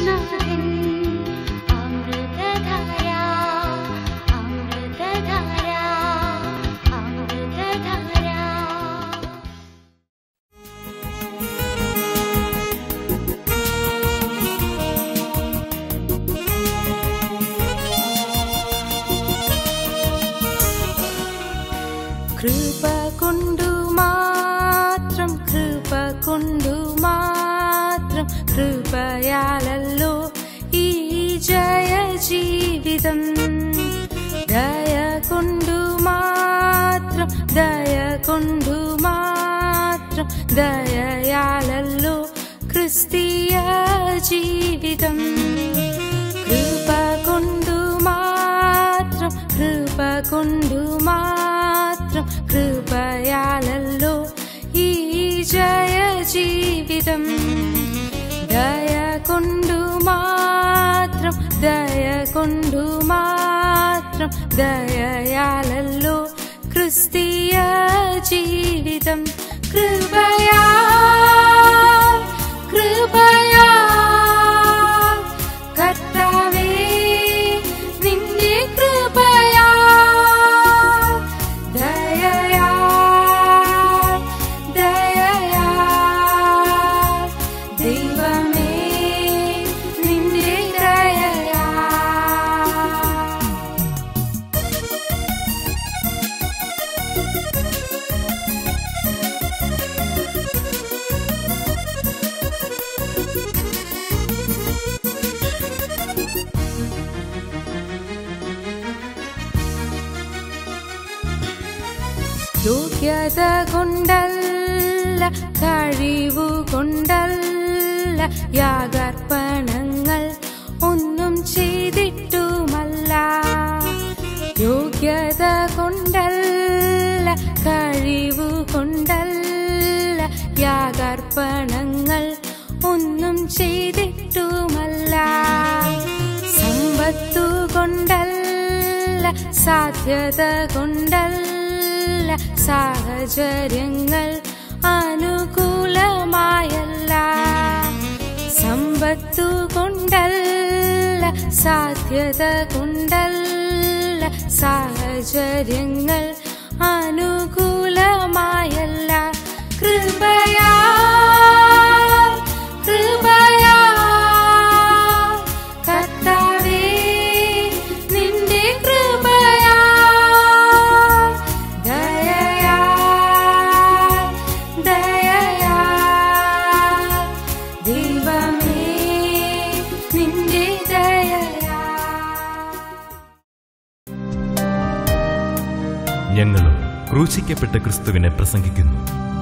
യേശുനാഥൻ അമൃതധാര അമൃതധാര അമൃതധാര കൃപ കൊണ്ടു മാത്രം കൃപ കൊണ്ടു മാത്രം കൃപയാലല്ലോ ഈ ജയ ജീവിതം ദയ കൊണ്ടു മാത്രം ദയ കൊണ്ടു മാത്രം ദയയാലല്ലോ ക്രിസ്തീയ ജീവിതം കൃപ കൊണ്ടു മാത്രം കൃപ കൊണ്ടു മാത്രം കൃപയാലല്ലോ ഈ ജയ ജീവിതം ദയ കൊണ്ടു മാത്രം ദയ കൊണ്ടു മാത്രം ദയയാലല്ലോ ക്രിസ്തീയ ജീവിതം കൃപയാ കൃപയാ കർത്താവേ നിന്റെ കൃപയാ ദയയാ ദയയാ ദൈവമേ നിന്റെ ദയയാ യോഗ്യത കൊണ്ടല്ല കഴിവു കൊണ്ടല്ല യാഗർപ്പണങ്ങൾ ഒന്നും ചെയ്തിട്ടുമല്ല യോഗ്യത കൊണ്ടല്ല കഴിവു കൊണ്ടല്ല യാഗർപ്പണങ്ങൾ ഒന്നും ചെയ്തിട്ടുമല്ല സമ്പത്തു കൊണ്ടല്ല സാധ്യത കൊണ്ടല്ല സാഹചര്യങ്ങൾ അനുകൂലമായല്ല സമ്പത്തു കൊണ്ടല്ല സാധ്യത കൊണ്ടല്ല സാഹചര്യങ്ങൾ അനുകൂലമായല്ല കൃപയാ കൃപയാ കർത്താവേ നിന്റെ കൃപയാ ദയയാ ദയയാ ദൈവമേ നിന്റെ ദയയാ ഞങ്ങളും ക്രൂശിക്കപ്പെട്ട ക്രിസ്തുവിനെ പ്രസംഗിക്കുന്നു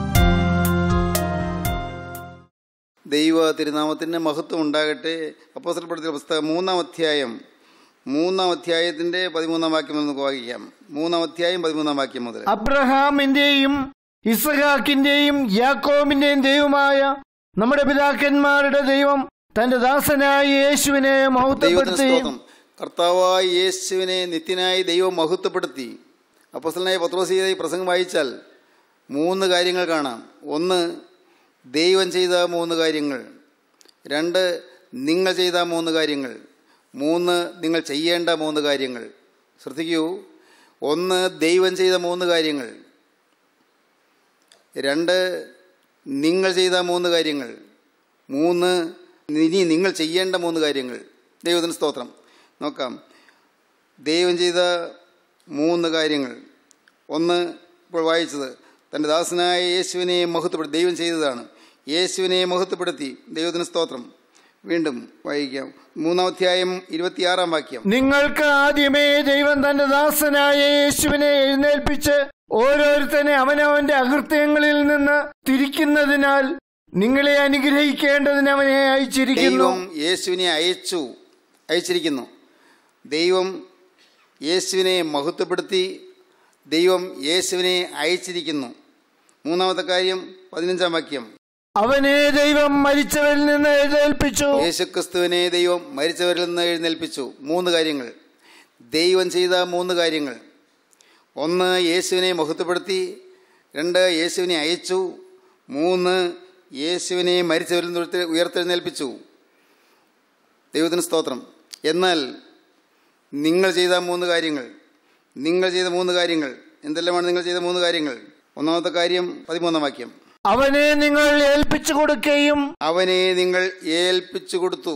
ദൈവ തിരുനാമത്തിൻ്റെ മഹത്വം ഉണ്ടാകട്ടെ അപ്പോസൽപ്പെടുത്തിയ പുസ്തകം മൂന്നാം അധ്യായം മൂന്നാം അധ്യായത്തിൻ്റെ പതിമൂന്നാം വാക്യം മുതൽ നമുക്ക് വായിക്കാം മൂന്നാം അധ്യായം പതിമൂന്നാം വാക്യം മുതൽ അബ്രഹാമിന്റെയും ഇസഹാക്കിന്റെയും യാക്കോബിന്റെയും ദൈവമായ നമ്മുടെ പിതാക്കന്മാരുടെ ദൈവം തന്റെ ദാസനായ യേശുവിനെ ദൈവത്തിന് മഹത്വപ്പെടുത്തി സ്തോത്രം കർത്താവായ യേശുവിനെ നിത്യനായി ദൈവം മഹത്വപ്പെടുത്തി അപ്പോസലനായ പത്രോസീത ഈ പ്രസംഗം വായിച്ചാൽ മൂന്ന് കാര്യങ്ങൾ കാണാം ഒന്ന് ദൈവം ചെയ്ത മൂന്ന് കാര്യങ്ങൾ രണ്ട് നിങ്ങൾ ചെയ്ത മൂന്ന് കാര്യങ്ങൾ മൂന്ന് നിങ്ങൾ ചെയ്യേണ്ട മൂന്ന് കാര്യങ്ങൾ ശ്രദ്ധിക്കൂ ഒന്ന് ദൈവം ചെയ്ത മൂന്ന് കാര്യങ്ങൾ രണ്ട് നിങ്ങൾ ചെയ്ത മൂന്ന് കാര്യങ്ങൾ മൂന്ന് ഇനി നിങ്ങൾ ചെയ്യേണ്ട മൂന്ന് കാര്യങ്ങൾ ദൈവത്തിന് സ്തോത്രം നോക്കാം ദൈവം ചെയ്ത മൂന്ന് കാര്യങ്ങൾ ഒന്ന് ഇപ്പോൾ വായിച്ചത് തൻ്റെ ദാസനായ യേശുവിനെ മഹത്വപ്പെടുത്തി ദൈവം ചെയ്തതാണ് യേശുവിനെ മഹത്വപ്പെടുത്തി ദൈവത്തിന് സ്തോത്രം വീണ്ടും വായിക്കാം മൂന്നാം അധ്യായം ഇരുപത്തിയാറാം വാക്യം നിങ്ങൾക്ക് ആദ്യമേ ദൈവം തന്റെ ദാസനായ യേശുവിനെ എഴുന്നേൽപ്പിച്ച് ഓരോരുത്തനെ അവനവന്റെ അകൃത്യങ്ങളിൽ നിന്ന് തിരിക്കുന്നതിനാൽ നിങ്ങളെ അനുഗ്രഹിക്കേണ്ടതിന് അവനെ അയച്ചിരിക്കുന്നു ദൈവം യേശുവിനെ അയച്ചു അയച്ചിരിക്കുന്നു ദൈവം യേശുവിനെ മഹത്വപ്പെടുത്തി ദൈവം യേശുവിനെ അയച്ചിരിക്കുന്നു മൂന്നാമത്തെ കാര്യം പതിനഞ്ചാം വാക്യം അവനെ ദൈവം മരിച്ചവരിൽ നിന്ന് എഴുന്നേൽപ്പിച്ചു യേശുക്രിസ്തുവിനെ ദൈവം മരിച്ചവരിൽ നിന്ന് എഴുന്നേൽപ്പിച്ചു മൂന്ന് കാര്യങ്ങൾ ദൈവം ചെയ്ത മൂന്ന് കാര്യങ്ങൾ ഒന്ന് യേശുവിനെ മഹത്വപ്പെടുത്തി രണ്ട് യേശുവിനെ അയച്ചു മൂന്ന് യേശുവിനെ മരിച്ചവരിൽ നിന്ന് ഉയർത്തെഴുന്നേൽപ്പിച്ചു ദൈവത്തിന് സ്തോത്രം എന്നാൽ നിങ്ങൾ ചെയ്ത മൂന്ന് കാര്യങ്ങൾ നിങ്ങൾ ചെയ്ത മൂന്ന് കാര്യങ്ങൾ എന്തെല്ലാമാണ് നിങ്ങൾ ചെയ്ത മൂന്ന് കാര്യങ്ങൾ ഒന്നാമത്തെ കാര്യം പതിമൂന്നാം വാക്യം അവനെ നിങ്ങൾ ഏൽപ്പിച്ചു കൊടുക്കുകയും അവനെ നിങ്ങൾ ഏൽപ്പിച്ചു കൊടുത്തു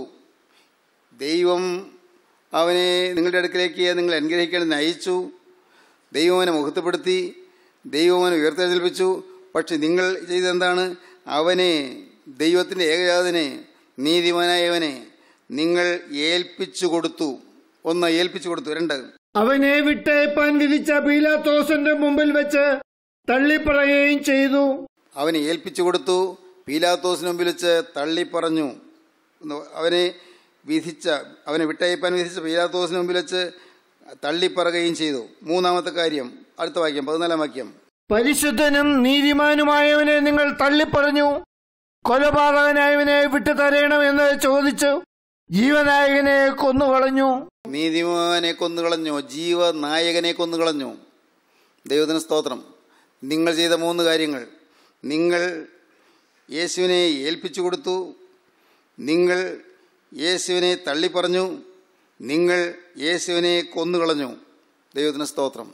ദൈവം അവനെ നിങ്ങളുടെ അടുക്കിലേക്ക് നിങ്ങൾ അനുഗ്രഹിക്കാൻ അയച്ചു ദൈവം അവനെ മുഖത്തപ്പെടുത്തി ദൈവം അവനെ ഉയർത്തെഴുന്നേൽപ്പിച്ചു പക്ഷെ നിങ്ങൾ ചെയ്തെന്താണ് അവനെ ദൈവത്തിൻ്റെ ഏകജാതനെ നീതിമാനായവനെ നിങ്ങൾ ഏൽപ്പിച്ചു കൊടുത്തു ഒന്ന് ഏൽപ്പിച്ചു കൊടുത്തു രണ്ട് അവനെ വിട്ടയപ്പാൻ വിധിച്ച പീലാത്തോസിന്റെ മുമ്പിൽ വെച്ച് തള്ളിപ്പറയുകയും ചെയ്തു അവനെ ഏൽപ്പിച്ചു കൊടുത്തു പീലാത്തോസിന് മുമ്പിൽ വെച്ച് തള്ളിപ്പറഞ്ഞു എന്ന് അവനെ വിധിച്ച അവനെ വിട്ടയപ്പാൻ വിധിച്ച പീലാത്തോസിന് മുമ്പിൽ വെച്ച് തള്ളിപ്പറയുകയും ചെയ്തു മൂന്നാമത്തെ കാര്യം അടുത്ത വാക്യം പതിനാലാം വാക്യം പരിശുദ്ധനും നീതിമാനുമായവനെ നിങ്ങൾ തള്ളിപ്പറഞ്ഞു കൊലപാതകനായവനെ വിട്ടുതരണമെന്ന് ചോദിച്ചു ജീവനായകനെ കൊന്നുകളഞ്ഞു നീതിമാനെ കൊന്നുകളഞ്ഞു ജീവനായകനെ കൊന്നുകളഞ്ഞു ദൈവത്തിന് സ്തോത്രം നിങ്ങൾ ചെയ്ത മൂന്ന് കാര്യങ്ങൾ നിങ്ങൾ യേശുവിനെ ഏൽപ്പിച്ചു കൊടുത്തു നിങ്ങൾ യേശുവിനെ തള്ളിപ്പറഞ്ഞു നിങ്ങൾ യേശുവിനെ കൊന്നുകളഞ്ഞു ദൈവത്തിന് സ്തോത്രം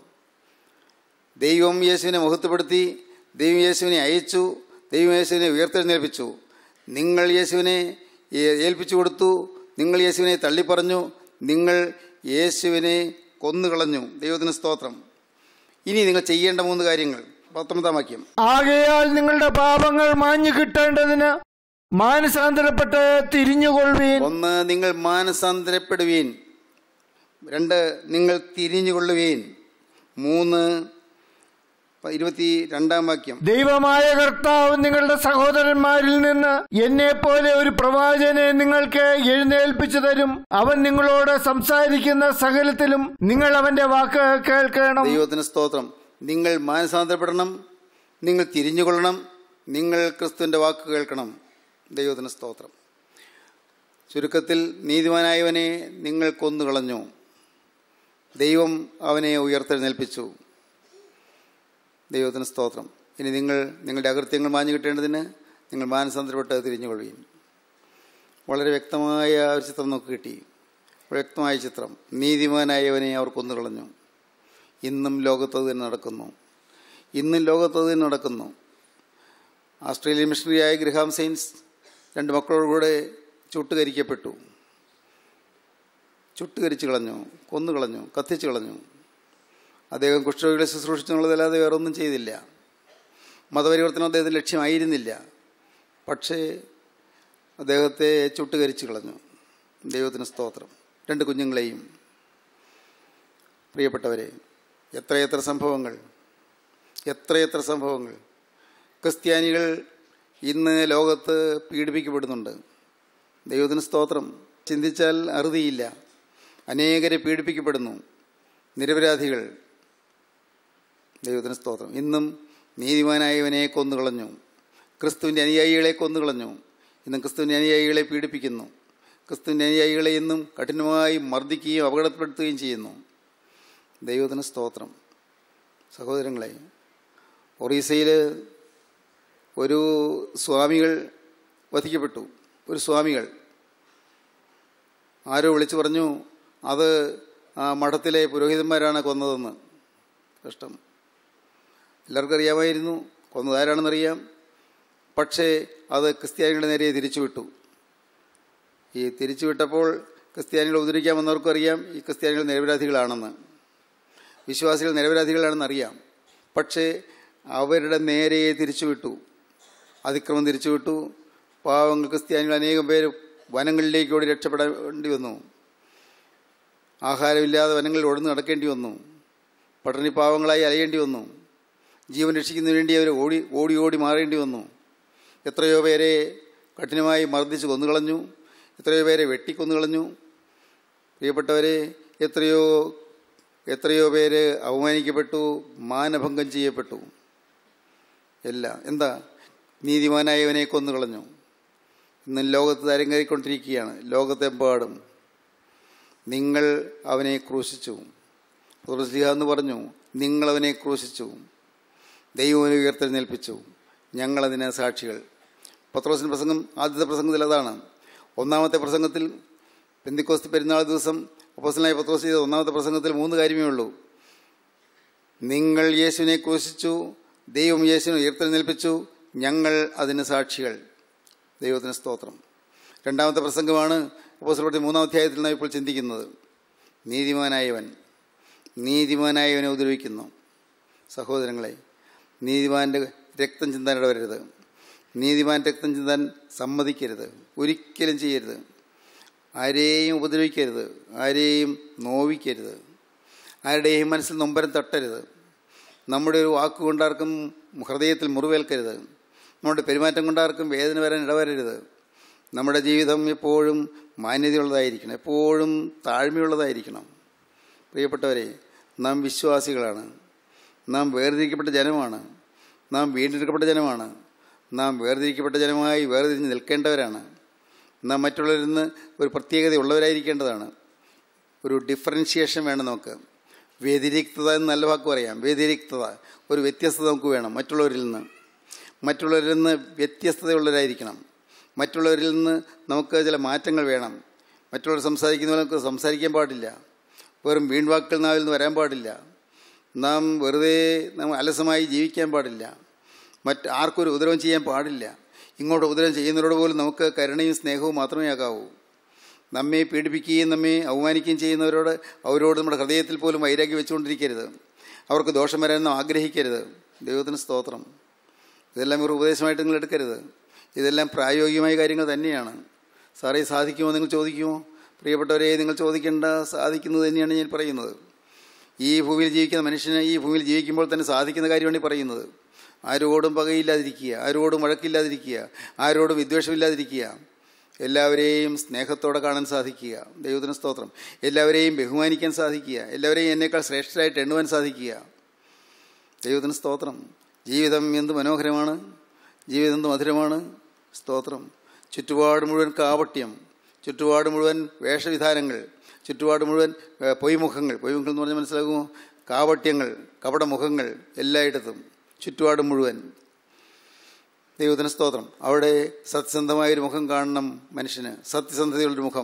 ദൈവം യേശുവിനെ മുഖത്തുപെടുത്തി ദൈവം യേശുവിനെ അയച്ചു ദൈവം യേശുവിനെ ഉയർത്തെഴുന്നേൽപ്പിച്ചു നിങ്ങൾ യേശുവിനെ ഏ- ഏൽപ്പിച്ചു കൊടുത്തു നിങ്ങൾ യേശുവിനെ തള്ളിപ്പറഞ്ഞു നിങ്ങൾ യേശുവിനെ കൊന്നുകളഞ്ഞു ദൈവത്തിന് സ്തോത്രം ഇനി നിങ്ങൾ ചെയ്യേണ്ട മൂന്ന് കാര്യങ്ങൾ പത്തൊമ്പതാം വാക്യം ആകയാൽ നിങ്ങളുടെ പാപങ്ങൾ മാഞ്ഞു കിട്ടേണ്ടതിന് മാനസാന്തരപ്പെട്ട് തിരിഞ്ഞുകൊള്ളുവീൻ ഒന്ന് നിങ്ങൾ മാനസാന്തരപ്പെടുവീൻ രണ്ട് നിങ്ങൾ തിരിഞ്ഞുകൊള്ളുവീൻ മൂന്ന് പ- ഇരുപത്തി രണ്ടാം വാക്യം ദൈവമായ കർത്താവ് നിങ്ങളുടെ സഹോദരന്മാരിൽ നിന്ന് എന്നെ പോലെ ഒരു പ്രവാചകനെ നിങ്ങൾക്ക് എഴുന്നേൽപ്പിച്ചു തരും അവൻ നിങ്ങളോട് സംസാരിക്കുന്ന സകലത്തിലും നിങ്ങൾ അവന്റെ വാക്ക് കേൾക്കണം ദൈവത്തിന് സ്തോത്രം നിങ്ങൾ മാനസാന്തരപ്പെടണം നിങ്ങൾ തിരിഞ്ഞുകൊള്ളണം നിങ്ങൾ ക്രിസ്തുവിൻ്റെ വാക്ക് കേൾക്കണം ദൈവത്തിന് സ്തോത്രം ചുരുക്കത്തിൽ നീതിമാനായവനെ നിങ്ങൾ കൊന്നുകളഞ്ഞു ദൈവം അവനെ ഉയർത്തെഴുന്നേൽപ്പിച്ചു ദൈവത്തിന് സ്തോത്രം ഇനി നിങ്ങൾ നിങ്ങളുടെ അകൃത്യങ്ങൾ മാഞ്ഞു കിട്ടേണ്ടതിന് നിങ്ങൾ മാനസാന്തരപ്പെട്ട് തിരിഞ്ഞുകൊള്ളുകയും വളരെ വ്യക്തമായ ഒരു ചിത്രം നമുക്ക് കിട്ടി വ്യക്തമായ ചിത്രം നീതിമാനായവനെ അവർ കൊന്നുകളഞ്ഞു ഇന്നും ലോകത്തത് തന്നെ നടക്കുന്നു ഇന്നും ലോകത്തത് തന്നെ നടക്കുന്നു ആസ്ട്രേലിയൻ മിഷണറിയായ ഗ്രഹാം സൈൻസ് രണ്ട് മക്കളോടുകൂടെ ചുട്ടുകരിക്കപ്പെട്ടു ചുട്ടുകരിച്ചു കളഞ്ഞു കൊന്നു കളഞ്ഞു കത്തിച്ചു കളഞ്ഞു അദ്ദേഹം കുഷ്ഠരോഗികളെ ശുശ്രൂഷിച്ചെന്നുള്ളതല്ലാതെ വേറൊന്നും ചെയ്തില്ല മതപരിവർത്തനം അദ്ദേഹത്തിന് ലക്ഷ്യമായിരുന്നില്ല പക്ഷേ അദ്ദേഹത്തെ ചുട്ടുകരിച്ചു കളഞ്ഞു ദൈവത്തിന് സ്തോത്രം രണ്ട് കുഞ്ഞുങ്ങളെയും പ്രിയപ്പെട്ടവരെ എത്രയെത്ര സംഭവങ്ങൾ എത്രയെത്ര സംഭവങ്ങൾ ക്രിസ്ത്യാനികൾ ഇന്ന് ലോകത്ത് പീഡിപ്പിക്കപ്പെടുന്നുണ്ട് ദൈവത്തിന് സ്തോത്രം ചിന്തിച്ചാൽ അറുതിയില്ല അനേകരെ പീഡിപ്പിക്കപ്പെടുന്നു നിരപരാധികൾ ദൈവത്തിന് സ്തോത്രം ഇന്നും നീതിമാനായവനെ കൊന്നുകളഞ്ഞു ക്രിസ്തുവിൻ്റെ അനുയായികളെ കൊന്നുകളഞ്ഞു ഇന്നും ക്രിസ്തുവിൻ്റെ അനുയായികളെ പീഡിപ്പിക്കുന്നു ക്രിസ്തുവിൻ്റെ അനുയായികളെ ഇന്നും കഠിനമായി മർദ്ദിക്കുകയും അപകടപ്പെടുത്തുകയും ചെയ്യുന്നു ദൈവത്തിന് സ്തോത്രം സഹോദരങ്ങളെ ഒറീസയിൽ ഒരു സ്വാമികൾ വധിക്കപ്പെട്ടു ഒരു സ്വാമികൾ ആരോ വിളിച്ചു പറഞ്ഞു അത് ആ മഠത്തിലെ പുരോഹിതന്മാരാണ് കൊന്നതെന്ന് കഷ്ടം എല്ലാവർക്കും അറിയാമായിരുന്നു കൊന്നത് ആരാണെന്നറിയാം പക്ഷേ അത് ക്രിസ്ത്യാനികളുടെ നേരെ തിരിച്ചുവിട്ടു ഈ തിരിച്ചുവിട്ടപ്പോൾ ക്രിസ്ത്യാനികളെ ഉപദ്രവിക്കാൻ വന്നവർക്കും അറിയാം ഈ ക്രിസ്ത്യാനികൾ നിരപരാധികളാണെന്ന് വിശ്വാസികൾ നിരപരാധികളാണെന്ന് അറിയാം പക്ഷേ അവരുടെ നേരെ തിരിച്ചുവിട്ടു അതിക്രമം തിരിച്ചുവിട്ടു പാവങ്ങൾ ക്രിസ്ത്യാനികൾ അനേകം പേര് വനങ്ങളിലേക്ക് ഓടി രക്ഷപ്പെടേണ്ടി വന്നു ആഹാരമില്ലാതെ വനങ്ങളിൽ ഓടുന്നു നടക്കേണ്ടി വന്നു പട്ടണി പാവങ്ങളായി അലയേണ്ടി വന്നു ജീവൻ രക്ഷിക്കുന്നതിന് വേണ്ടി അവർ ഓടി ഓടി ഓടി മാറേണ്ടി വന്നു എത്രയോ പേരെ കഠിനമായി മർദ്ദിച്ച് കൊന്നുകളഞ്ഞു എത്രയോ പേരെ വെട്ടിക്കൊന്നുകളഞ്ഞു പ്രിയപ്പെട്ടവരെ എത്രയോ എത്രയോ പേര് അവമാനിക്കപ്പെട്ടു മാനഭംഗം ചെയ്യപ്പെട്ടു എല്ലാം എന്താ നീതിമാനായവനെ കൊന്നുകളഞ്ഞു ഇന്ന് ലോകത്ത് തരംകേറിക്കൊണ്ടിരിക്കുകയാണ് ലോകത്തെമ്പാടും നിങ്ങൾ അവനെ ക്രൂശിച്ചു പൗലോസ്ലീഹ എന്ന് പറഞ്ഞു നിങ്ങളവനെ ക്രൂശിച്ചു ദൈവം ഉയർത്തെഴുന്നേൽപ്പിച്ചു ഞങ്ങളതിന് സാക്ഷികൾ പത്രോസിൻ്റെ പ്രസംഗം ആദ്യത്തെ പ്രസംഗത്തിൽ അതാണ് ഒന്നാമത്തെ പ്രസംഗത്തിൽ പെന്തിക്കോസ്തി പെരുന്നാൾ ദിവസം അപ്പോസ്റ്റലായ പത്രോസ് ചെയ്ത ഒന്നാമത്തെ പ്രസംഗത്തിൽ മൂന്ന് കാര്യമേ ഉള്ളൂ നിങ്ങൾ യേശുവിനെ ക്രൂശിച്ചു ദൈവം യേശുവിനെ ഉയർത്തെഴുന്നേൽപ്പിച്ചു ഞങ്ങൾ അതിന് സാക്ഷികൾ ദൈവത്തിന് സ്തോത്രം രണ്ടാമത്തെ പ്രസംഗമാണ് അപ്പോസ്റ്റലപ്പെടുത്തി മൂന്നാം അധ്യായത്തിൽ നാം ഇപ്പോൾ ചിന്തിക്കുന്നത് നീതിമാനായവൻ നീതിമാനായവനെ ഉപദ്രവിക്കുന്നു സഹോദരങ്ങളെ നീതിമാൻ്റെ രക്തം ചിന്താൻ ഇടവരരുത് നീതിമാൻ രക്തം ചിന്താൻ സമ്മതിക്കരുത് ഒരിക്കലും ചെയ്യരുത് ആരെയും ഉപദ്രവിക്കരുത് ആരെയും നോവിക്കരുത് ആരുടെയും മനസ്സിൽ നൊമ്പരം തട്ടരുത് നമ്മുടെ ഒരു വാക്ക് കൊണ്ടാർക്കും ഹൃദയത്തിൽ മുറിവേൽക്കരുത് നമ്മുടെ പെരുമാറ്റം കൊണ്ടാർക്കും വേദന വരാൻ ഇടവരരുത് നമ്മുടെ ജീവിതം എപ്പോഴും മാന്യതയുള്ളതായിരിക്കണം എപ്പോഴും താഴ്മയുള്ളതായിരിക്കണം പ്രിയപ്പെട്ടവരെ നാം വിശ്വാസികളാണ് നാം വേർതിരിക്കപ്പെട്ട ജനമാണ് നാം വീണ്ടെടുക്കപ്പെട്ട ജനമാണ് നാം വേർതിരിക്കപ്പെട്ട ജനമായി വേർതിരിഞ്ഞ് നിൽക്കേണ്ടവരാണ് നാം മറ്റുള്ളവരിൽ നിന്ന് ഒരു പ്രത്യേകതയുള്ളവരായിരിക്കേണ്ടതാണ് ഒരു ഡിഫറൻഷിയേഷൻ വേണം നമുക്ക് വ്യതിരിക്തത എന്ന് നല്ല വാക്ക് പറയാം വ്യതിരിക്തത ഒരു വ്യത്യസ്തത നമുക്ക് വേണം മറ്റുള്ളവരിൽ നിന്ന് മറ്റുള്ളവരിൽ നിന്ന് വ്യത്യസ്തതയുള്ളവരായിരിക്കണം മറ്റുള്ളവരിൽ നിന്ന് നമുക്ക് ചില മാറ്റങ്ങൾ വേണം മറ്റുള്ളവർ സംസാരിക്കുന്ന പോലെ നമുക്ക് സംസാരിക്കാൻ പാടില്ല വെറും വീൺവാക്കുകൾ നാവിൽ നിന്ന് വരാൻ പാടില്ല നാം വെറുതെ നാം അലസമായി ജീവിക്കാൻ പാടില്ല മറ്റ് ആർക്കൊരു ഉപദ്രവം ചെയ്യാൻ പാടില്ല ഇങ്ങോട്ട് ഉപദ്രവം ചെയ്യുന്നവരോട് പോലും നമുക്ക് കരുണയും സ്നേഹവും മാത്രമേ ആകാവൂ നമ്മെ പീഡിപ്പിക്കുകയും നമ്മെ അവമാനിക്കുകയും ചെയ്യുന്നവരോട് അവരോട് നമ്മുടെ ഹൃദയത്തിൽ പോലും വൈരാഗ്യം വെച്ചുകൊണ്ടിരിക്കരുത് അവർക്ക് ദോഷം വരാൻ നാം ആഗ്രഹിക്കരുത് ദൈവത്തിന് സ്തോത്രം ഇതെല്ലാം ഒരു ഉപദേശമായിട്ട് നിങ്ങൾ എടുക്കരുത് ഇതെല്ലാം പ്രായോഗികമായ കാര്യങ്ങൾ തന്നെയാണ് സാറേ സാധിക്കുമോ നിങ്ങൾ ചോദിക്കുമോ പ്രിയപ്പെട്ടവരെ നിങ്ങൾ ചോദിക്കേണ്ട സാധിക്കുന്നത് തന്നെയാണ് ഞാൻ പറയുന്നത് ഈ ഭൂമിയിൽ ജീവിക്കുന്ന മനുഷ്യന് ഈ ഭൂമിയിൽ ജീവിക്കുമ്പോൾ തന്നെ സാധിക്കുന്ന കാര്യമാണ് ഈ പറയുന്നത് ആരോടും പകയില്ലാതിരിക്കുക ആരോടും വഴക്കില്ലാതിരിക്കുക ആരോടും വിദ്വേഷമില്ലാതിരിക്കുക എല്ലാവരെയും സ്നേഹത്തോടെ കാണാൻ സാധിക്കുക ദൈവത്തിന് സ്തോത്രം എല്ലാവരെയും ബഹുമാനിക്കാൻ സാധിക്കുക എല്ലാവരെയും എന്നേക്കാൾ ശ്രേഷ്ഠരായിട്ട് എണ്ണുവാൻ സാധിക്കുക ദൈവത്തിന് സ്തോത്രം ജീവിതം എന്ത് മനോഹരമാണ് ജീവിതം എന്ത് മധുരമാണ് സ്തോത്രം ചുറ്റുപാട് മുഴുവൻ കാപട്യം ചുറ്റുപാട് മുഴുവൻ വേഷവിധാനങ്ങൾ ചുറ്റുപാട് മുഴുവൻ ഏഹ്, പൊയ്മുഖങ്ങൾ പൊയ്മുഖങ്ങൾ എന്ന് പറഞ്ഞാൽ മനസ്സിലാകുമോ കാപട്യങ്ങൾ കപടമുഖങ്ങൾ എല്ലായിടത്തും ചുറ്റുപാട് മുഴുവൻ ദൈവത്തിന് സ്തോത്രം അവിടെ സത്യസന്ധമായൊരു മുഖം കാണണം മനുഷ്യന് സത്യസന്ധതയുള്ളൊരു മുഖം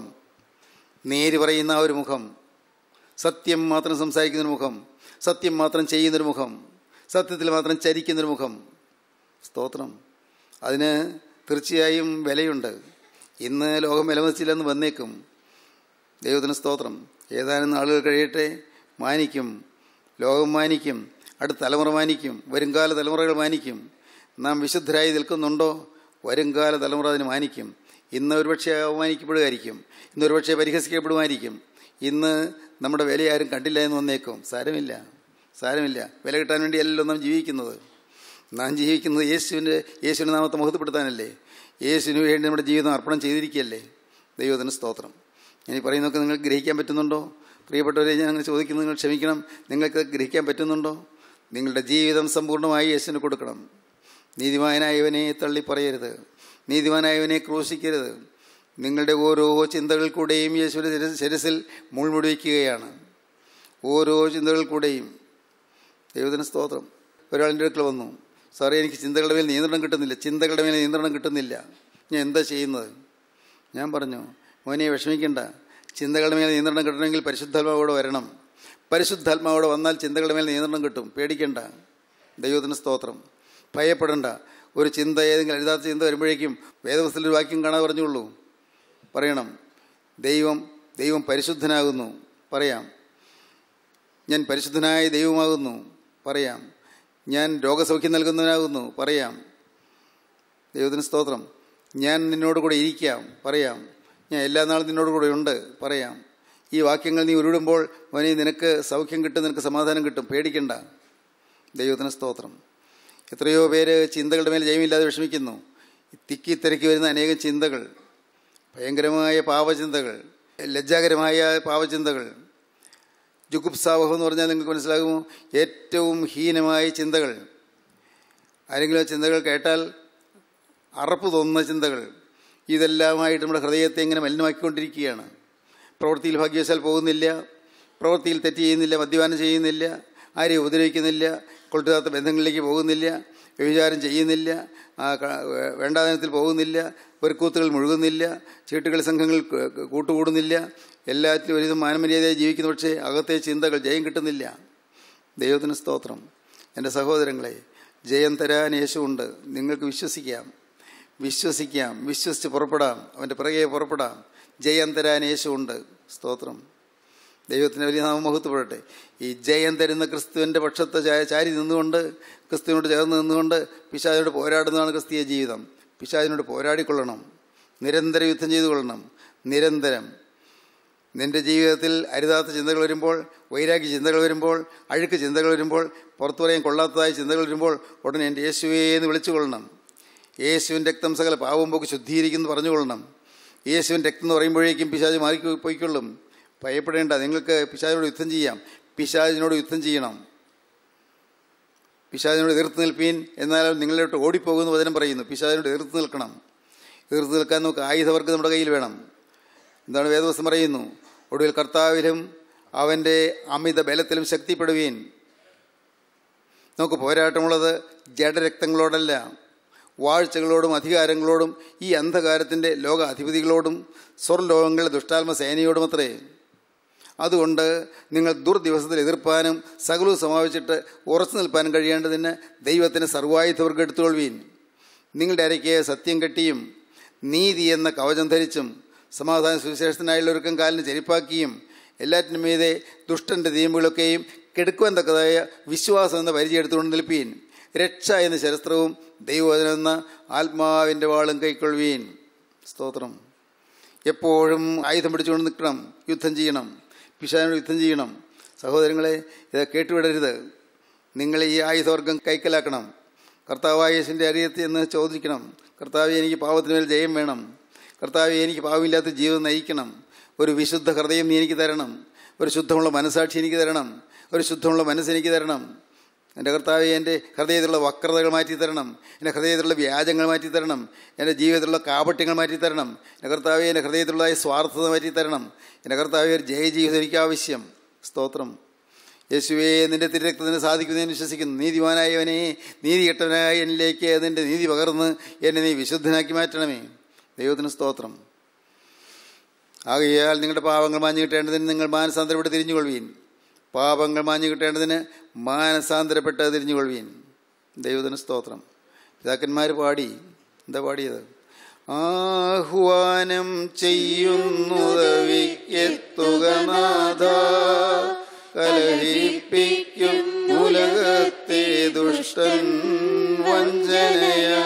നേര് പറയുന്ന ആ ഒരു മുഖം സത്യം മാത്രം സംസാരിക്കുന്നൊരു മുഖം സത്യം മാത്രം ചെയ്യുന്നൊരു മുഖം സത്യത്തിൽ മാത്രം ചരിക്കുന്നൊരു മുഖം സ്തോത്രം അതിന് തീർച്ചയായും വിലയുണ്ട് ഇന്ന് ലോകം വിലമതിച്ചില്ലെന്ന് വന്നേക്കും ദൈവത്തിന് സ്തോത്രം ഏതാനും നാളുകൾ കഴിയട്ടെ മാനിക്കും ലോകം മാനിക്കും അടുത്ത തലമുറ മാനിക്കും വരുംകാല തലമുറകൾ മാനിക്കും നാം വിശുദ്ധരായി നിൽക്കുന്നുണ്ടോ വരുംകാല തലമുറ അതിന് മാനിക്കും ഇന്ന് ഒരുപക്ഷെ അവമാനിക്കപ്പെടുമായിരിക്കും ഇന്ന് ഒരുപക്ഷെ പരിഹസിക്കപ്പെടുമായിരിക്കും ഇന്ന് നമ്മുടെ വില ആരും കണ്ടില്ല എന്ന് വന്നേക്കും സാരമില്ല സാരമില്ല വില കിട്ടാൻ വേണ്ടിയല്ലല്ലോ നാം ജീവിക്കുന്നത് നാം ജീവിക്കുന്നത് യേശുവിൻ്റെ യേശുവിൻ്റെ നാമത്തെ മുഖത്തപ്പെടുത്താനല്ലേ യേശുവിന് വേണ്ടി നമ്മുടെ ജീവിതം അർപ്പണം ചെയ്തിരിക്കുകയല്ലേ ദൈവത്തിന് സ്തോത്രം ഇനി പറയുന്നതൊക്കെ നിങ്ങൾക്ക് ഗ്രഹിക്കാൻ പറ്റുന്നുണ്ടോ പ്രിയപ്പെട്ടവരെ ഞാൻ അങ്ങനെ ചോദിക്കുന്നത് നിങ്ങൾ ക്ഷമിക്കണം നിങ്ങൾക്ക് ഗ്രഹിക്കാൻ പറ്റുന്നുണ്ടോ നിങ്ങളുടെ ജീവിതം സമ്പൂർണ്ണമായി യേശുവിന് കൊടുക്കണം നീതിമാനായവനെ തള്ളി പറയരുത് നീതിമാനായവനെ ക്രൂശിക്കരുത് നിങ്ങളുടെ ഓരോ ചിന്തകൾ കൂടെയും യേശുവിൻ്റെ ശിര- ശിരസിൽ മുൾമുടി വയ്ക്കുകയാണ് ഓരോ ചിന്തകൾ കൂടെയും ദൈവത്തിന് സ്തോത്രം ഒരാളിൻ്റെ അടുക്കൽ വന്നു സാറേ എനിക്ക് ചിന്തകളുടെ മേൽ നിയന്ത്രണം കിട്ടുന്നില്ല ചിന്തകളുടെ മേൽ നിയന്ത്രണം കിട്ടുന്നില്ല ഞാൻ എന്താ ചെയ്യുന്നത് ഞാൻ പറഞ്ഞു മോനെ വിഷമിക്കണ്ട ചിന്തകളുടെ മേൽ നിയന്ത്രണം കിട്ടണമെങ്കിൽ പരിശുദ്ധാത്മാവോടെ വരണം പരിശുദ്ധാത്മാവോടെ വന്നാൽ ചിന്തകളുടെ മേൽ നിയന്ത്രണം കിട്ടും പേടിക്കണ്ട ദൈവത്തിന് സ്തോത്രം ഭയപ്പെടണ്ട ഒരു ചിന്ത ഏതെങ്കിലും എഴുതാത്ത ചിന്ത വരുമ്പോഴേക്കും വേദപുസ്തകത്തിൽ ഒരു വാക്യം കാണാതെ പറഞ്ഞുള്ളൂ പറയണം ദൈവം ദൈവം പരിശുദ്ധനാകുന്നു പറയാം ഞാൻ പരിശുദ്ധനായ ദൈവമാകുന്നു പറയാം ഞാൻ രോഗസൗഖ്യം നൽകുന്നവനാകുന്നു പറയാം ദൈവത്തിന് സ്തോത്രം ഞാൻ നിന്നോട് കൂടെ ഇരിക്കാം പറയാം ഞാൻ എല്ലാ നാളും നിന്നോട് കൂടെ ഉണ്ട് പറയാം ഈ വാക്യങ്ങൾ നീ ഉരുടുമ്പോൾ മോനെ നിനക്ക് സൗഖ്യം കിട്ടും നിനക്ക് സമാധാനം കിട്ടും പേടിക്കണ്ട ദൈവത്തിന് സ്തോത്രം എത്രയോ പേര് ചിന്തകളുടെ മേൽ ജയമില്ലാതെ വിഷമിക്കുന്നു തിക്കി തിരക്കി വരുന്ന അനേകം ചിന്തകൾ ഭയങ്കരമായ പാപചിന്തകൾ ലജ്ജാകരമായ പാപചിന്തകൾ ജുഗുപ്സാവഹം എന്ന് പറഞ്ഞാൽ നിങ്ങൾക്ക് മനസ്സിലാകുമോ ഏറ്റവും ഹീനമായ ചിന്തകൾ ആരെങ്കിലും ആ ചിന്തകൾ കേട്ടാൽ അറപ്പ് തോന്നുന്ന ചിന്തകൾ ഇതെല്ലാമായിട്ട് നമ്മുടെ ഹൃദയത്തെ ഇങ്ങനെ മലിനമാക്കിക്കൊണ്ടിരിക്കുകയാണ് പ്രവൃത്തിയിൽ ഭാഗ്യവശാൽ പോകുന്നില്ല പ്രവൃത്തിയിൽ തെറ്റ് ചെയ്യുന്നില്ല മദ്യപാനം ചെയ്യുന്നില്ല ആരെയും ഉപദ്രവിക്കുന്നില്ല കൊളുത്താത്ത ബന്ധങ്ങളിലേക്ക് പോകുന്നില്ല വ്യഭിചാരം ചെയ്യുന്നില്ല ആ ക- വേണ്ടാതനത്തിൽ പോകുന്നില്ല പെരുക്കൂത്തുകൾ മുഴുകുന്നില്ല ചീട്ടുകളി സംഘങ്ങൾ ക- ക- കൂട്ടുകൂടുന്നില്ല എല്ലാറ്റിലും ഒരുവിധം മാനമര്യാദയായി ജീവിക്കുന്ന പക്ഷേ അകത്തെ ചിന്തകൾ ജയം കിട്ടുന്നില്ല ദൈവത്തിന് സ്തോത്രം എൻ്റെ സഹോദരങ്ങളെ ജയം തരാൻ യേശുവുണ്ട് നിങ്ങൾക്ക് വിശ്വസിക്കാം വിശ്വസിക്കാം വിശ്വസിച്ച് പുറപ്പെടാം അവൻ്റെ പിറകെ പുറപ്പെടാം ജയം തരാൻ യേശുവുണ്ട് സ്തോത്രം ദൈവത്തിന് വലിയ നാമം മഹത്വപ്പെടട്ടെ ഈ ജയം തരുന്ന ക്രിസ്തുവിൻ്റെ പക്ഷത്തെ ചാ- ചാരി നിന്നുകൊണ്ട് ക്രിസ്തുവിനോട് ചേർന്ന് നിന്നുകൊണ്ട് പിശാചിനോട് പോരാടുന്നതാണ് ക്രിസ്തീയ ജീവിതം പിശാചിനോട് പോരാടിക്കൊള്ളണം നിരന്തരം യുദ്ധം ചെയ്തു കൊള്ളണം നിരന്തരം നിന്റെ ജീവിതത്തിൽ അരുതാത്ത ചിന്തകൾ വരുമ്പോൾ വൈരാഗ്യ ചിന്തകൾ വരുമ്പോൾ അഴുക്ക് ചിന്തകൾ വരുമ്പോൾ പുറത്തു പറയാൻ കൊള്ളാത്തതായ ചിന്തകൾ വരുമ്പോൾ ഉടനെ എൻ്റെ യേശുവേ എന്ന് വിളിച്ചു കൊള്ളണം യേശുവിൻ്റെ രക്തം സകല പാവം പോക്ക് ശുദ്ധീകരിക്കുന്നു പറഞ്ഞുകൊള്ളണം യേശുവിൻ്റെ രക്തം എന്ന് പറയുമ്പോഴേക്കും പിശാജ് മാറി പോയിക്കൊള്ളും ഭയപ്പെടേണ്ട നിങ്ങൾക്ക് പിശാജിനോട് യുദ്ധം ചെയ്യാം പിശാജിനോട് യുദ്ധം ചെയ്യണം പിശാജിനോട് എതിർത്ത് നിൽപ്പീൻ എന്നാലും നിങ്ങളിലോട്ട് ഓടിപ്പോകുന്ന വചനം പറയുന്നു പിശാജിനോട് എതിർത്ത് നിൽക്കണം എതിർത്ത് നിൽക്കാൻ നമുക്ക് ആയുധവർക്ക് നമ്മുടെ കയ്യിൽ വേണം എന്താണ് വേദവസം പറയുന്നു ഒടുവിൽ കർത്താവിലും അവൻ്റെ അമിത ബലത്തിലും ശക്തിപ്പെടുവീൻ നമുക്ക് പോരാട്ടമുള്ളത് ജഡരക്തങ്ങളോടല്ല വാഴ്ചകളോടും അധികാരങ്ങളോടും ഈ അന്ധകാരത്തിൻ്റെ ലോക അധിപതികളോടും സ്വർലോകങ്ങളുടെ ദുഷ്ടാത്മ സേനയോടുമത്രേ അതുകൊണ്ട് നിങ്ങൾ ദുർദിവസത്തിൽ എതിർപ്പാനും സകലവും സമാപിച്ചിട്ട് ഉറച്ചു നിൽപ്പാനും കഴിയേണ്ടതിന് ദൈവത്തിന് സർവായുധവർക്ക് എടുത്തുകൊള്ളുവീൻ നിങ്ങളുടെ അരയ്ക്ക് സത്യം കെട്ടിയും നീതി എന്ന കവചം ധരിച്ചും സമാധാന സുവിശേഷത്തിനായുള്ളവർക്കും കാലിന് ചെരിപ്പാക്കിയും എല്ലാറ്റിനും മീതെ ദുഷ്ടൻ്റെ തീമ്പുകളൊക്കെയും കെടുക്കുവാൻ തക്കതായ വിശ്വാസം എന്ന പരിചയം എടുത്തുകൊണ്ട് നിൽപ്പീൻ രക്ഷ എന്ന ശരസ്ത്രവും ദൈവവചനം എന്ന ആത്മാവിൻ്റെ വാളും കൈക്കൊള്ളുവീൻ സ്തോത്രം എപ്പോഴും ആയുധം പിടിച്ചുകൊണ്ട് നിൽക്കണം യുദ്ധം ചെയ്യണം പിശാനോട് യുദ്ധം ചെയ്യണം സഹോദരങ്ങളെ ഇത് കേട്ടുവിടരുത് നിങ്ങൾ ഈ ആയുധവർഗം കൈക്കലാക്കണം കർത്താവായ യേശുവിൻ്റെ അരിയത്ത് എന്ന് ചോദിക്കണം കർത്താവ് എനിക്ക് പാവത്തിന് മേൽ ജയം വേണം കർത്താവ് എനിക്ക് പാവമില്ലാത്ത ജീവിതം നയിക്കണം ഒരു വിശുദ്ധ ഹൃദയം നീ എനിക്ക് തരണം ഒരു ശുദ്ധമുള്ള മനസാക്ഷി എനിക്ക് തരണം ഒരു ശുദ്ധമുള്ള മനസ്സ് എനിക്ക് തരണം എൻ്റെ കർത്താവ് എൻ്റെ ഹൃദയത്തിലുള്ള വക്രതകൾ മാറ്റി തരണം എൻ്റെ ഹൃദയത്തിലുള്ള വ്യാജങ്ങൾ മാറ്റി തരണം എൻ്റെ ജീവിതത്തിലുള്ള കാപട്യങ്ങൾ മാറ്റി തരണം എൻ്റെ കർത്താവ് എൻ്റെ ഹൃദയത്തിലുള്ളതായ സ്വാർത്ഥത മാറ്റി തരണം എൻ്റെ കർത്താവ് ഒരു ജയ ജീവിതം എനിക്ക് ആവശ്യം സ്തോത്രം യേശുവേ നിന്റെ തിരക്തത്തിന് സാധിക്കുന്നതിന് വിശ്വസിക്കുന്നു നീതിമാനായവനെ നീതി കെട്ടവനായ എന്നിലേക്ക് നിന്റെ നീതി പകർന്ന് എന്നെ നീ വിശുദ്ധനാക്കി മാറ്റണമേ ദൈവത്തിന് സ്തോത്രം ആകയാൽ നിങ്ങളുടെ പാവങ്ങൾ മാഞ്ഞു കിട്ടേണ്ടതിന് നിങ്ങൾ മാനസാന്തരപ്പെട്ട് തിരിഞ്ഞുകൊള്ളുവീൻ പാപങ്ങൾ മാഞ്ഞു കിട്ടേണ്ടതിന് മാനസാന്തരപ്പെട്ട് തിരിഞ്ഞുകൊള്ളുവീൻ ദൈവത്തിന് സ്തോത്രം പിതാക്കന്മാർ പാടി എന്താ പാടിയത് ആഹ്വാനം ചെയ്യുന്നുതവിക്കെത്തുക നാഥ കലഹിപ്പിക്കും ഉലകത്തെ ദുഷ്ടൻ വഞ്ചനയാ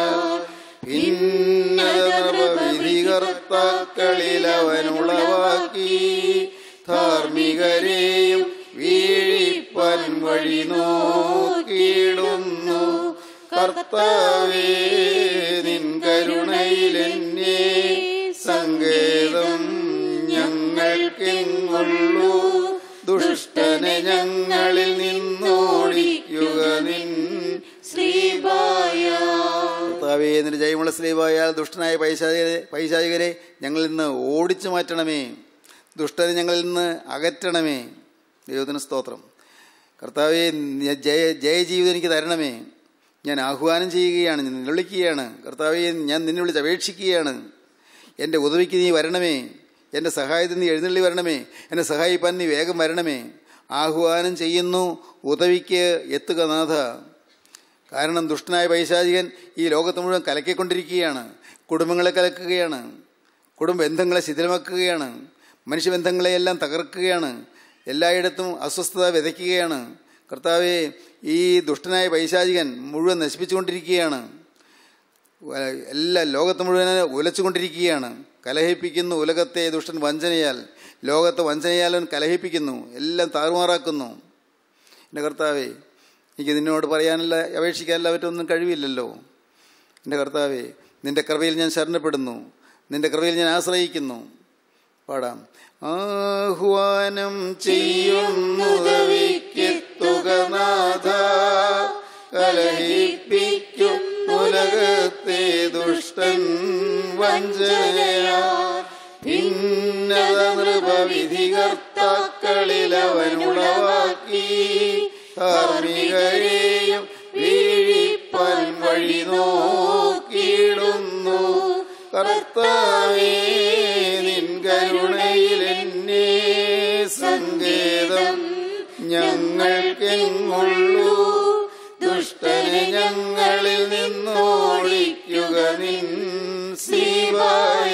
ഭിന്നവിധികർത്താക്കളിൽ അവൻ ഉളവാക്കി ധാർമ്മികരെയും വീഴിപ്പൻ വഴി നോക്കിയിടുന്നു കർത്താവേ നിൻ കരുണയിലെന്നെ സങ്കേതം ഞങ്ങൾക്കെങ്ങുള്ളൂ ദുഷ്ടനെ ഞങ്ങളിൽ നിന്നോടിക്കുക നിൻ ശ്രീബായ കർത്താവേ നിന്റെ ജയമുള്ള സ്ലീവായാൽ ദുഷ്ടനായ പൈശാചികരെ പൈശാചികരെ ഞങ്ങളിൽ നിന്ന് ഓടിച്ചു മാറ്റണമേ ദുഷ്ടനെ ഞങ്ങളിൽ നിന്ന് അകറ്റണമേ ദൈവത്തിന് സ്തോത്രം കർത്താവെ നി- ജയ ജയജീവിതം എനിക്ക് തരണമേ ഞാൻ ആഹ്വാനം ചെയ്യുകയാണ് ഞാൻ വിളിക്കുകയാണ് കർത്താവെ ഞാൻ നിന്നെ വിളിച്ച് അപേക്ഷിക്കുകയാണ് എൻ്റെ ഉദവിക്ക് നീ വരണമേ എൻ്റെ സഹായത്തിന് നീ എഴുന്നള്ളി വരണമേ എന്നെ സഹായിപ്പാൻ നീ വേഗം വരണമേ ആഹ്വാനം ചെയ്യുന്നു ഉദവിക്ക് എത്തുക നാഥ കാരണം ദുഷ്ടനായ പൈശാചികൻ ഈ ലോകത്ത് മുഴുവൻ കലക്കിക്കൊണ്ടിരിക്കുകയാണ് കുടുംബങ്ങളെ കലക്കുകയാണ് കുടുംബ ബന്ധങ്ങളെ ശിഥിലമാക്കുകയാണ് മനുഷ്യബന്ധങ്ങളെയെല്ലാം തകർക്കുകയാണ് എല്ലായിടത്തും അസ്വസ്ഥത വിതയ്ക്കുകയാണ് കർത്താവെ ഈ ദുഷ്ടനായ പൈശാചികൻ മുഴുവൻ നശിപ്പിച്ചുകൊണ്ടിരിക്കുകയാണ് വ- എല്ലാ ലോകത്ത് മുഴുവൻ ഉലച്ചുകൊണ്ടിരിക്കുകയാണ് കലഹിപ്പിക്കുന്നു ഉലകത്തെ ദുഷ്ടൻ വഞ്ചനയാൽ ലോകത്തെ വഞ്ചനയാൽ അവൻ കലഹിപ്പിക്കുന്നു എല്ലാം താറുമാറാക്കുന്നു എൻ്റെ കർത്താവേ എനിക്ക് നിന്നോട് പറയാനല്ല അപേക്ഷിക്കാനല്ല പറ്റൊന്നും കഴിവില്ലല്ലോ എൻ്റെ കർത്താവേ നിന്റെ കൃപയിൽ ഞാൻ ശരണപ്പെടുന്നു നിന്റെ കൃപയിൽ ഞാൻ ആശ്രയിക്കുന്നു പാടാം ആഹ്വാനം ചെയ്യുന്നുതവിക്കെത്തുക നാഥ കലഹിപ്പിക്കും ഉലകത്തെ ദുഷ്ടൻ വഞ്ചനയാ ഭിന്നത നൃപവിധികർത്താക്കളിൽ അവൻ ഉളവാക്കി ധാർമ്മികരെയും വീഴിപ്പാൻ വഴി നോക്കിയിടുന്നു കർത്ത കർത്താവേ നിൻ കരുണയിൽ എന്നെ സങ്കേതം ഞങ്ങൾക്കെങ്ങുള്ളൂ ദുഷ്ടനെ ഞങ്ങളിൽ നിന്നോടിക്കുക നിൻ സീവായ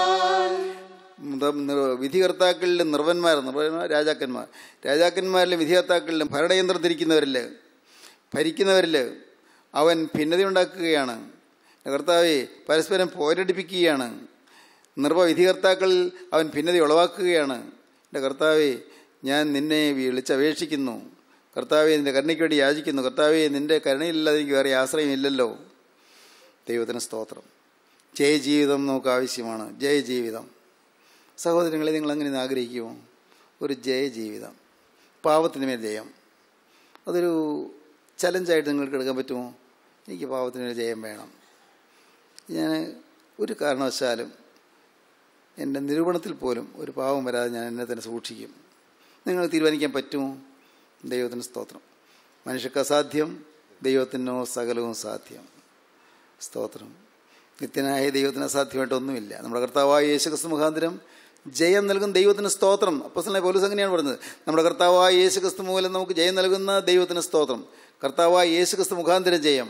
വിധികർത്താക്കളിലും നിർവന്മാർ നിർവന്മാർ രാജാക്കന്മാർ രാജാക്കന്മാരിലും വിധികർത്താക്കളിലും ഭരണയന്ത്രം തിരിക്കുന്നവരിൽ ഭരിക്കുന്നവരിൽ അവൻ ഭിന്നതയുണ്ടാക്കുകയാണ് കർത്താവെ പരസ്പരം പോരടിപ്പിക്കുകയാണ് നിർവവിധികർത്താക്കളിൽ അവൻ ഭിന്നത ഉളവാക്കുകയാണ് എൻ്റെ കർത്താവെ ഞാൻ നിന്നെ വിളിച്ചപേക്ഷിക്കുന്നു കർത്താവെ നിന്റെ കരുണയ്ക്ക് വേണ്ടി യാചിക്കുന്നു കർത്താവെ നിന്റെ കരുണയില്ലാതെ എനിക്ക് വേറെ ആശ്രയമില്ലല്ലോ ദൈവത്തിന് സ്തോത്രം ജയ ജീവിതം നമുക്ക് ആവശ്യമാണ് ജയ ജീവിതം സഹോദരങ്ങളെ നിങ്ങൾ അങ്ങനെ ആഗ്രഹിക്കുമോ ഒരു ജയ ജീവിതം പാവത്തിന് മേൽ ജയം അതൊരു ചലഞ്ചായിട്ട് നിങ്ങൾക്ക് എടുക്കാൻ പറ്റുമോ എനിക്ക് പാവത്തിന് മേൽ ജയം വേണം ഞാൻ ഒരു കാരണവശാലും എൻ്റെ നിരൂപണത്തിൽ പോലും ഒരു പാവം വരാതെ ഞാൻ എന്നെ തന്നെ സൂക്ഷിക്കും നിങ്ങൾ തീരുമാനിക്കാൻ പറ്റുമോ ദൈവത്തിന് സ്തോത്രം മനുഷ്യർക്ക് അസാധ്യം ദൈവത്തിനോ സകലവും സാധ്യം സ്തോത്രം നിത്യനായ ദൈവത്തിന് അസാധ്യമായിട്ടൊന്നുമില്ല നമ്മുടെ കർത്താവായ യേശുക്രിസ്തു മുഖാന്തരം ജയം നൽകുന്ന ദൈവത്തിന് സ്തോത്രം അപ്പസനെ പോലീസ് അങ്ങനെയാണ് പറഞ്ഞത് നമ്മുടെ കർത്താവായ യേശുക്രിസ്തു മൂലം നമുക്ക് ജയം നൽകുന്ന ദൈവത്തിന് സ്തോത്രം കർത്താവായ യേശുക്രിസ്തു മുഖാന്തരം ജയം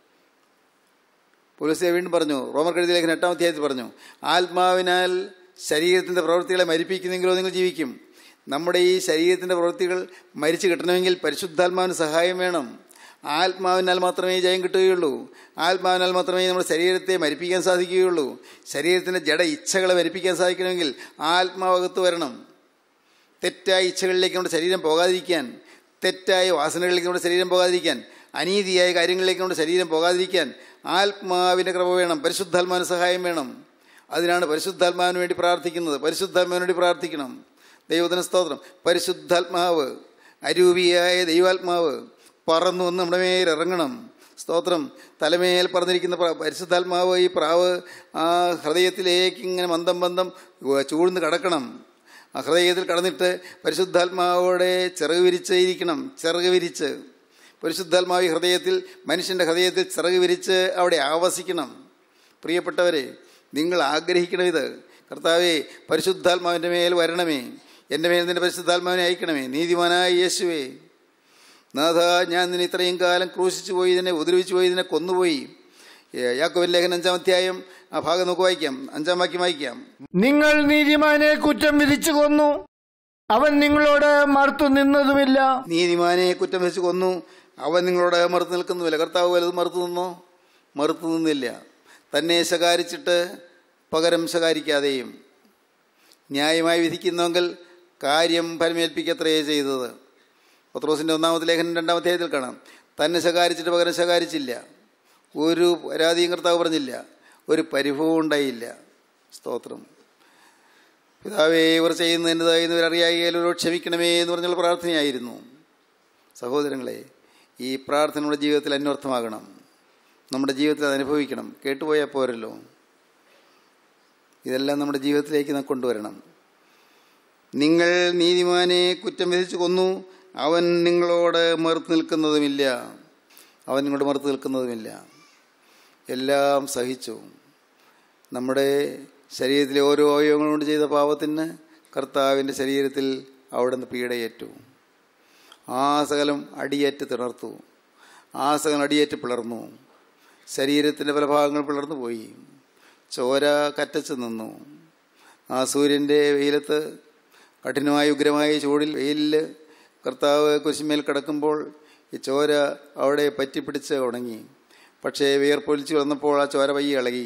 പോലീസ് വീണ്ടും പറഞ്ഞു റോമർ കഴുതി ലേഖനം എട്ടാം അധ്യായത്തിൽ പറഞ്ഞു ആത്മാവിനാൽ ശരീരത്തിൻ്റെ പ്രവൃത്തികളെ മരിപ്പിക്കുന്നെങ്കിലോ നിങ്ങൾ ജീവിക്കും നമ്മുടെ ഈ ശരീരത്തിൻ്റെ പ്രവൃത്തികൾ മരിച്ചു കിട്ടണമെങ്കിൽ പരിശുദ്ധാത്മാവിന് സഹായം വേണം ആത്മാവിനാൽ മാത്രമേ ജയം കിട്ടുകയുള്ളൂ ആത്മാവിനാൽ മാത്രമേ നമ്മുടെ ശരീരത്തെ മരിപ്പിക്കാൻ സാധിക്കുകയുള്ളൂ ശരീരത്തിൻ്റെ ജഡ ഇച്ഛകളെ മരിപ്പിക്കാൻ സാധിക്കണമെങ്കിൽ ആത്മാവകത്ത് വരണം തെറ്റായ ഇച്ഛകളിലേക്ക് നമ്മുടെ ശരീരം പോകാതിരിക്കാൻ തെറ്റായ വാസനകളിലേക്ക് നമ്മുടെ ശരീരം പോകാതിരിക്കാൻ അനീതിയായ കാര്യങ്ങളിലേക്ക് നമ്മുടെ ശരീരം പോകാതിരിക്കാൻ ആത്മാവിൻ്റെ കൃപ വേണം പരിശുദ്ധാത്മാവിന് സഹായം വേണം അതിനാണ് പരിശുദ്ധാത്മാവിന് വേണ്ടി പ്രാർത്ഥിക്കുന്നത് പരിശുദ്ധാത്മാവിന് വേണ്ടി പ്രാർത്ഥിക്കണം ദൈവത്തിന് സ്തോത്രം പരിശുദ്ധാത്മാവ് അരൂപിയായ ദൈവാത്മാവ് പറന്നു വന്ന് നമ്മുടെ മേൽ ഇറങ്ങണം സ്തോത്രം തലമേൽ പറഞ്ഞിരിക്കുന്ന പരിശുദ്ധാത്മാവ് ഈ പ്രാവ് ആ ഹൃദയത്തിലേക്ക് ഇങ്ങനെ മന്ദം മന്ദം ചൂഴ്ന്ന് കടക്കണം ആ ഹൃദയത്തിൽ കടന്നിട്ട് പരിശുദ്ധാത്മാവോടെ ചിറക് വിരിച്ച് ഇരിക്കണം ചിറക് വിരിച്ച് പരിശുദ്ധാത്മാവി ഹൃദയത്തിൽ മനുഷ്യൻ്റെ ഹൃദയത്തിൽ ചിറക് വിരിച്ച് അവിടെ ആവസിക്കണം പ്രിയപ്പെട്ടവരെ നിങ്ങൾ ആഗ്രഹിക്കണം ഇത് കർത്താവെ പരിശുദ്ധാത്മാവിൻ്റെ മേൽ വരണമേ എൻ്റെ മേൽ നിന്റെ പരിശുദ്ധാത്മാവിനെ അയക്കണമേ നീതിമാനായ യേശുവേ നാഥ ഞാൻ നിന്നെ ഇത്രയും കാലം ക്രൂശിച്ചു പോയി ഇതിനെ ഉപദ്രവിച്ചു പോയി ഇതിനെ കൊന്നുപോയി യാക്കോബൻ ലേഖനം അഞ്ചാം അധ്യായം ആ ഭാഗം നമുക്ക് വായിക്കാം അഞ്ചാം വാക്യം വായിക്കാം നിങ്ങൾ നീതിമാനെ കുറ്റം വിധിച്ചു കൊന്നു അവൻ നിങ്ങളോട് മറുത്തു നിന്നതുമില്ല നീതിമാനെ കുറ്റം വെച്ച് കൊന്നു അവൻ നിങ്ങളോട് മറുത്തു നിൽക്കുന്നുമില്ല കർത്താവ് വലത് മറുത്തു നിന്നോ മറുത്തു നിന്നില്ല തന്നെ ശകാരിച്ചിട്ട് പകരം ശകാരിക്കാതെയും ന്യായമായി വിധിക്കുന്നുവെങ്കിൽ കാര്യം പരമേൽപ്പിക്കത്രയേ ചെയ്തത് പത്രോസിൻ്റെ ഒന്നാമത്തെ ലേഖനം രണ്ടാം അധ്യായത്തിൽ കാണാം തന്നെ ശകാരിച്ചിട്ട് പകരം ശകാരിച്ചില്ല ഒരു പരാതിയും കർത്താവ് പറഞ്ഞില്ല ഒരു പരിഭവവും ഉണ്ടായില്ല സ്തോത്രം പിതാവേ ഇവർ ചെയ്യുന്നതിൻ്റെതായി ഇവരറിയായാലും ക്ഷമിക്കണമേ എന്ന് പറഞ്ഞുള്ള പ്രാർത്ഥനയായിരുന്നു സഹോദരങ്ങളെ ഈ പ്രാർത്ഥന നമ്മുടെ ജീവിതത്തിൽ അന്വർത്ഥമാകണം നമ്മുടെ ജീവിതത്തിൽ അത് അനുഭവിക്കണം കേട്ടുപോയാൽ പോരല്ലോ ഇതെല്ലാം നമ്മുടെ ജീവിതത്തിലേക്ക് നാം കൊണ്ടുവരണം നിങ്ങൾ നീതിമാനെ കുറ്റം വിധിച്ചു കൊന്നു അവൻ നിങ്ങളോട് മറുത്ത് നിൽക്കുന്നതുമില്ല അവൻ നിങ്ങളോട് മറുത്ത് നിൽക്കുന്നതുമില്ല എല്ലാം സഹിച്ചു നമ്മുടെ ശരീരത്തിലെ ഓരോ അവയവങ്ങൾ കൊണ്ട് ചെയ്ത പാപത്തിന് കർത്താവിൻ്റെ ശരീരത്തിൽ അവിടെ നിന്ന് പീഡയേറ്റു ആ സകലം അടിയേറ്റ് തിണർത്തു ആ സകലം അടിയേറ്റ് പിളർന്നു ശരീരത്തിൻ്റെ പല ഭാഗങ്ങൾ പിളർന്നു പോയി ചോര കറ്റച്ച് നിന്നു ആ സൂര്യൻ്റെ വെയിലത്ത് കഠിനമായ ഉഗ്രമായ ചൂടിൽ വെയിലിൽ കർത്താവ് കുരിശിമേൽ കിടക്കുമ്പോൾ ഈ ചോര അവിടെ പറ്റിപ്പിടിച്ച് ഉണങ്ങി പക്ഷേ വിയർപ്പൊലിച്ച് വന്നപ്പോൾ ആ ചോര പയ്യെ ഇളകി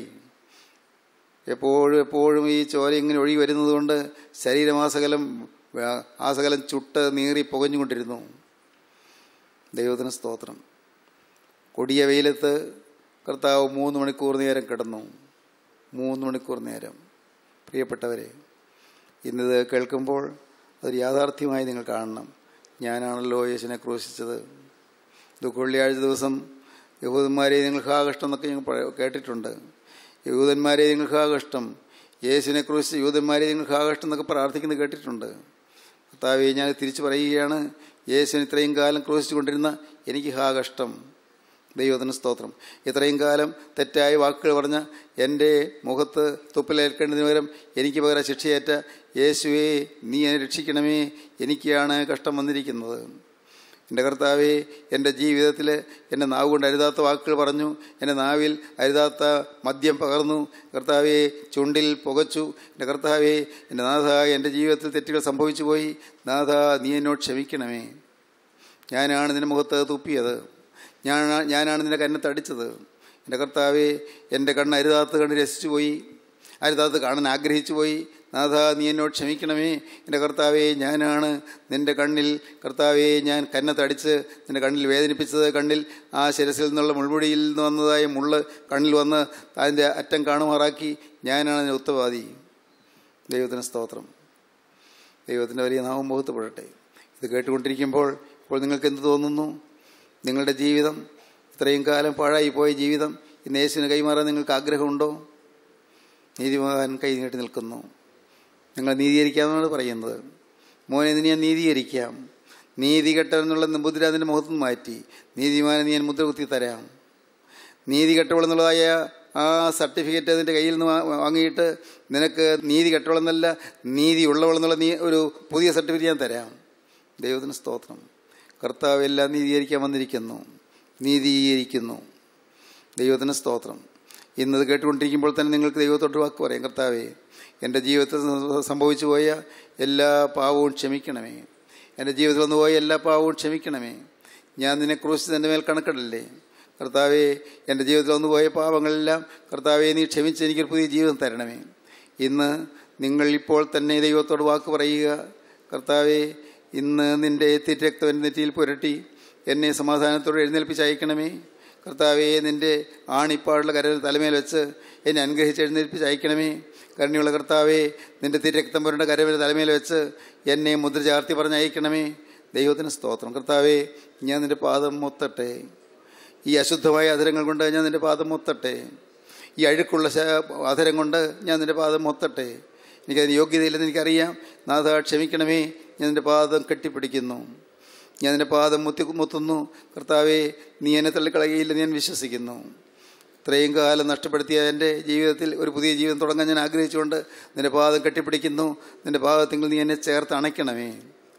എപ്പോഴും എപ്പോഴും ഈ ചോര ഇങ്ങനെ ഒഴുകി വരുന്നതുകൊണ്ട് ശരീരം ആ സകലം ആ സകലം ചുട്ട് നീറി പുകഞ്ഞുകൊണ്ടിരുന്നു ദൈവത്തിന് സ്തോത്രം കൊടിയ വെയിലത്ത് കർത്താവ് മൂന്ന് മണിക്കൂർ നേരം കിടന്നു മൂന്ന് മണിക്കൂർ നേരം പ്രിയപ്പെട്ടവരെ ഇന്നത് കേൾക്കുമ്പോൾ അതൊരു യാഥാർത്ഥ്യമായി നിങ്ങൾ കാണണം ഞാനാണല്ലോ യേശുവിനെ ക്രൂശിച്ചത് ദുഃഖവെള്ളിയാഴ്ച ദിവസം യഹൂദന്മാരെ നിങ്ങൾക്ക് ആ കഷ്ടം എന്നൊക്കെ ഞങ്ങൾ കേട്ടിട്ടുണ്ട് യഹൂദന്മാരെ നിങ്ങൾക്ക് ആ കഷ്ടം യേശുവിനെ ക്രൂശിച്ച് യൂതന്മാരെ നിങ്ങൾക്ക് ആ കഷ്ടം എന്നൊക്കെ പ്രാർത്ഥിക്കുന്നത് കേട്ടിട്ടുണ്ട് കർത്താവെ ഞാൻ തിരിച്ചു പറയുകയാണ് യേശുവിന് ഇത്രയും കാലം ക്രൂശിച്ചു കൊണ്ടിരുന്ന എനിക്ക് ഹാ കഷ്ടം ദൈവത്തിന് സ്തോത്രം ഇത്രയും കാലം തെറ്റായ വാക്കുകൾ പറഞ്ഞ എൻ്റെ മുഖത്ത് തുപ്പലേൽക്കേണ്ടതിന് പകരം എനിക്ക് പകരം ശിക്ഷയേറ്റ യേശുവേ നീ എന്നെ രക്ഷിക്കണമേ എനിക്കാണ് കഷ്ടം വന്നിരിക്കുന്നത് എൻ്റെ കർത്താവെ എൻ്റെ ജീവിതത്തിൽ എൻ്റെ നാവ് കൊണ്ട് അരുതാത്ത വാക്കുകൾ പറഞ്ഞു എൻ്റെ നാവിൽ അരുതാത്ത മദ്യം പകർന്നു കർത്താവെ ചുണ്ടിൽ പുകച്ചു എൻ്റെ കർത്താവെ എൻ്റെ നാഥ എൻ്റെ ജീവിതത്തിൽ തെറ്റുകൾ സംഭവിച്ചു പോയി നാഥ നീ എന്നോട് ക്ഷമിക്കണമേ ഞാനാണ് നിന്റെ മുഖത്ത് തുപ്പിയത് ഞാൻ ഞാനാണ് നിന്റെ കന്നത്തടിച്ചത് എൻ്റെ കർത്താവെ എൻ്റെ കണ്ണ് അരുതാത്ത് കണ്ട് രസിച്ചു പോയി അരുതാത്ത് കാണാൻ ആഗ്രഹിച്ചു പോയി നാഥ നീ എന്നോട് ക്ഷമിക്കണമേ എൻ്റെ കർത്താവെ ഞാനാണ് നിൻ്റെ കണ്ണിൽ കർത്താവെ ഞാൻ കന്നത്തടിച്ച് നിൻ്റെ കണ്ണിൽ വേദനിപ്പിച്ചത് കണ്ണിൽ ആ ശിരസിൽ നിന്നുള്ള മുൾമുടിയിൽ നിന്ന് വന്നതായ മുള്ള് കണ്ണിൽ വന്ന് അതിൻ്റെ അറ്റം കാണുമാറാക്കി ഞാനാണ് അതിന് ഉത്തവാദി ദൈവത്തിന് സ്തോത്രം ദൈവത്തിൻ്റെ വലിയ നാമം മുഖത്തുപെടട്ടെ ഇത് കേട്ടുകൊണ്ടിരിക്കുമ്പോൾ ഇപ്പോൾ നിങ്ങൾക്ക് എന്ത് തോന്നുന്നു നിങ്ങളുടെ ജീവിതം ഇത്രയും കാലം പാഴായി പോയ ജീവിതം ഇന്ന് യേശുവിന് കൈമാറാൻ നിങ്ങൾക്ക് ആഗ്രഹമുണ്ടോ നീതിമാൻ കൈ നീട്ടി നിൽക്കുന്നു നിങ്ങൾ നീതീകരിക്കാമെന്നാണ് പറയുന്നത് മോനെ നിന്നെ ഞാൻ നീതീകരിക്കാം നീതി കെട്ടവെന്നുള്ള മുദ്ര അതിൻ്റെ മുഖത്തു നിന്ന് മാറ്റി നീതിമാനെ നീ ഞാൻ മുദ്ര കുത്തി തരാം നീതി കെട്ടവളെന്നുള്ളതായ ആ സർട്ടിഫിക്കറ്റ് അതിൻ്റെ കയ്യിൽ നിന്ന് വാ- വാങ്ങിയിട്ട് നിനക്ക് നീതി കെട്ടവളെന്നല്ല നീതി ഉള്ളവളെന്നുള്ള നീ ഒരു പുതിയ സർട്ടിഫിക്കറ്റ് ഞാൻ തരാം ദൈവത്തിന് സ്തോത്രം കർത്താവ് എല്ലാം നീതീകരിക്കാൻ വന്നിരിക്കുന്നു നീതീകരിക്കുന്നു ദൈവത്തിന് സ്തോത്രം ഇന്നത് കേട്ടുകൊണ്ടിരിക്കുമ്പോൾ തന്നെ നിങ്ങൾക്ക് ദൈവത്തോട്ട് വാക്ക് പറയാം കർത്താവേ എൻ്റെ ജീവിതത്തിൽ സംഭവിച്ചു പോയ എല്ലാ പാവവും ക്ഷമിക്കണമേ എൻ്റെ ജീവിതത്തിൽ വന്നു പോയ എല്ലാ പാവവും ക്ഷമിക്കണമേ ഞാൻ നിന്നെ ക്രൂശിച്ച് എൻ്റെ മേൽ കണക്കിടല്ലേ കർത്താവേ എൻ്റെ ജീവിതത്തിൽ വന്നു പോയ പാവങ്ങളെല്ലാം കർത്താവെ നീ ക്ഷമിച്ച് എനിക്കൊരു പുതിയ ജീവിതം തരണമേ ഇന്ന് നിങ്ങൾ ഇപ്പോൾ തന്നെ ദൈവത്തോട് വാക്ക് പറയുക കർത്താവെ ഇന്ന് നിൻ്റെ തിരക്തം എൻ്റെ നെറ്റിയിൽ പുരട്ടി എന്നെ സമാധാനത്തോടെ എഴുന്നേൽപ്പിച്ച് അയക്കണമേ കർത്താവെ നിൻ്റെ ആണിപ്പാടുള്ള കരൽ തലമേൽ വെച്ച് എന്നെ അനുഗ്രഹിച്ച് എഴുന്നേൽപ്പിച്ച് അയക്കണമേ കരുണയുള്ള കർത്താവെ നിൻ്റെ തിരക്തം പുരണ്ട കരവിൽ തലമേൽ വെച്ച് എന്നെ മുദ്ര ചാർത്തി പറഞ്ഞ് അയക്കണമേ ദൈവത്തിന് സ്തോത്രം കർത്താവെ ഞാൻ നിൻ്റെ പാദം മൊത്തട്ടെ ഈ അശുദ്ധമായ അധരങ്ങൾ കൊണ്ട് ഞാൻ നിൻ്റെ പാദം മൊത്തട്ടെ ഈ അഴുക്കുള്ള ശ- അധരം കൊണ്ട് ഞാൻ നിൻ്റെ പാദം മൊത്തട്ടെ എനിക്കതിന് യോഗ്യതയില്ലെന്ന് എനിക്കറിയാം നാഥ ക്ഷമിക്കണമേ ഞാൻ നിൻ്റെ പാദം കെട്ടിപ്പിടിക്കുന്നു ഞാൻ നിൻ്റെ പാദം മുത്തി മുത്തുന്നു കർത്താവെ നീ എന്നെ തള്ളിക്കളയുകയില്ലെന്ന് ഞാൻ വിശ്വസിക്കുന്നു ഇത്രയും കാലം നഷ്ടപ്പെടുത്തിയ എൻ്റെ ജീവിതത്തിൽ ഒരു പുതിയ ജീവിതം തുടങ്ങാൻ ഞാൻ ആഗ്രഹിച്ചുകൊണ്ട് നിൻ്റെ പാദം കെട്ടിപ്പിടിക്കുന്നു നിൻ്റെ പാദത്തിൽ നീ എന്നെ ചേർത്ത് അണയ്ക്കണമേ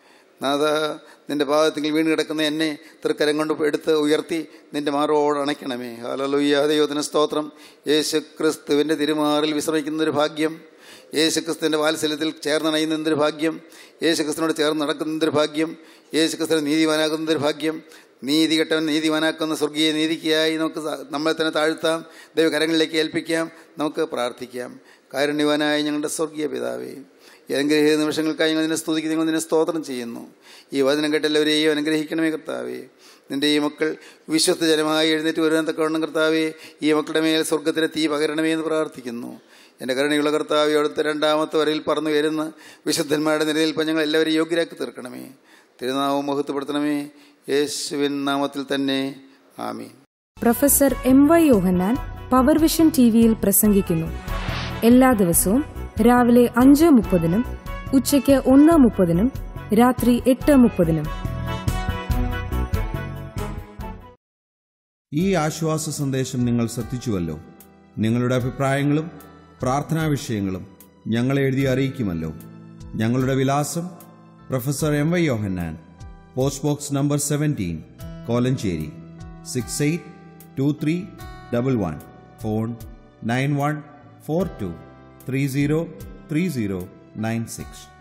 നാഥ നിന്റെ പാദത്തിൽ വീണ് കിടക്കുന്ന എന്നെ തൃക്കരം കൊണ്ട് എടുത്ത് ഉയർത്തി നിന്റെ മാറോട് അണയ്ക്കണമേ ഹലലുയ്യ ദൈവത്തിന് സ്തോത്രം യേശു ക്രിസ്തുവിൻ്റെ തിരുമാറിൽ വിശ്രമിക്കുന്നൊരു ഭാഗ്യം യേശു ക്രിസ്തുവിൻ്റെ വാത്സല്യത്തിൽ ചേർന്നണയുന്നതൊരു ഭാഗ്യം യേശു ക്രിസ്തുവിനോട് ചേർന്ന് നടക്കുന്നതൊരു ഭാഗ്യം യേശു ക്രിസ്തുവിനെ നീതിമാനാക്കുന്നതൊരു ഭാഗ്യം നീതി കെട്ടവൻ നീതിമാനാക്കുന്ന സ്വർഗീയ നീതിക്കായി നമുക്ക് സ- നമ്മളെ തന്നെ താഴ്ത്താം ദൈവകരങ്ങളിലേക്ക് ഏൽപ്പിക്കാം നമുക്ക് പ്രാർത്ഥിക്കാം കാരുണ്യവാനായ ഞങ്ങളുടെ സ്വർഗീയ പിതാവേ അനുഗ്രഹീത നിമിഷങ്ങൾക്കായി ഞങ്ങൾ നിന്നെ സ്തുതിക്ക് നിങ്ങൾ നിന്നെ സ്തോത്രം ചെയ്യുന്നു ഈ വചനം കേട്ട് എല്ലാവരെയും അനുഗ്രഹിക്കണമേ കർത്താവേ നിന്റെ ഈ മക്കൾ വിശ്വസ്ത ജനമായി എഴുന്നേറ്റ് വരുവാൻ തക്കവണ്ണം കർത്താവേ ഈ മക്കളുടെ മേൽ സ്വർഗത്തിലെ തീ പകരണമേ എന്ന് പ്രാർത്ഥിക്കുന്നു എൻ്റെ കരുണയുള്ള കർത്താവെ അടുത്ത രണ്ടാമത്തെ വരയിൽ പറന്നു വരുന്ന വിശുദ്ധന്മാരുടെ നിലയിൽ ഞങ്ങൾ എല്ലാവരും യോഗ്യരാക്കി തീർക്കണമേ തിരുനാമം മഹത്വപ്പെടുത്തണമേ യേശുവിൻ നാമത്തിൽ തന്നെ ആമീൻ professor M Y Yohannan power vision T വിയിൽ പ്രസംഗിക്കുന്നു എല്ലാ ദിവസവും രാവിലെ അഞ്ച് മുപ്പതിനും ഉച്ചയ്ക്ക് ഒന്ന് മുപ്പതിനും രാത്രി എട്ട് മുപ്പതിനും ഈ ആശ്വാസ സന്ദേശം നിങ്ങൾ ശ്രദ്ധിച്ചുവല്ലോ നിങ്ങളുടെ അഭിപ്രായങ്ങളും പ്രാർത്ഥനാ വിഷയങ്ങളും ഞങ്ങളെ എഴുതി അറിയിക്കുമല്ലോ ഞങ്ങളുടെ വിലാസം professor M Y Yohannan post box number seventeen Kolenchery six eight two three double one phone nine one four two three zero three zero nine six